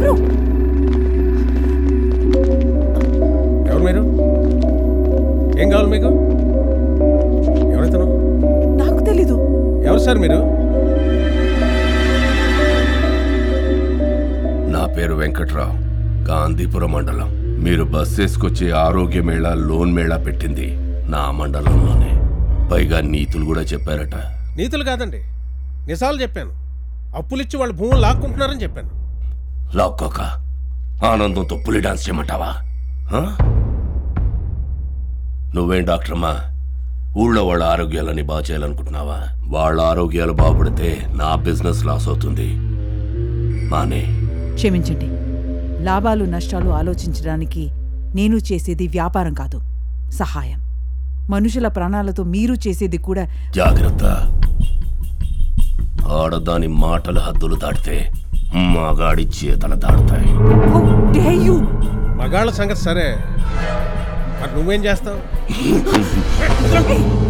మీరు ఎవరు మీరు ఏం కావాలి మీకు ఎవరైతను నాకు తెలీదు ఎవరు సార్ మీరు నా పేరు వెంకట్రావు గాంధీపురం మండలం మీరు బస్ వేసుకొచ్చి ఆరోగ్య మేళా లోన్ మేళా పెట్టింది నా మండలంలోనే పైగా నీతులు కూడా చెప్పారట నీతులు కాదండి నిజాలు చెప్పాను అప్పులిచ్చి వాళ్ళ భూములు లాక్కుంటున్నారని చెప్పాను లాక్కోక ఆనందంతో పులి డాన్స్ చేయమంటావా ఆ? నువ్వేం డాక్టరమ్మా ఊళ్ళో వాళ్ళ ఆరోగ్యాలని బాగా చేయాలనుకుంటున్నావా వాళ్ళ ఆరోగ్యాలు బాగుపడితే నా బిజినెస్ లాస్ అవుతుంది మానే క్షమించండి లాభాలు నష్టాలు ఆలోచించడానికి నేను చేసేది వ్యాపారం కాదు సహాయం మనుషుల ప్రాణాలతో మీరు చేసేది కూడా జాగ్రత్త ఆడదాని మాటలు హద్దులు దాటితే మగాడి చేతలు దాడతాయి How dare you! మగాళ్ళ సంగతి సరే మరి నువ్వేం చేస్తావు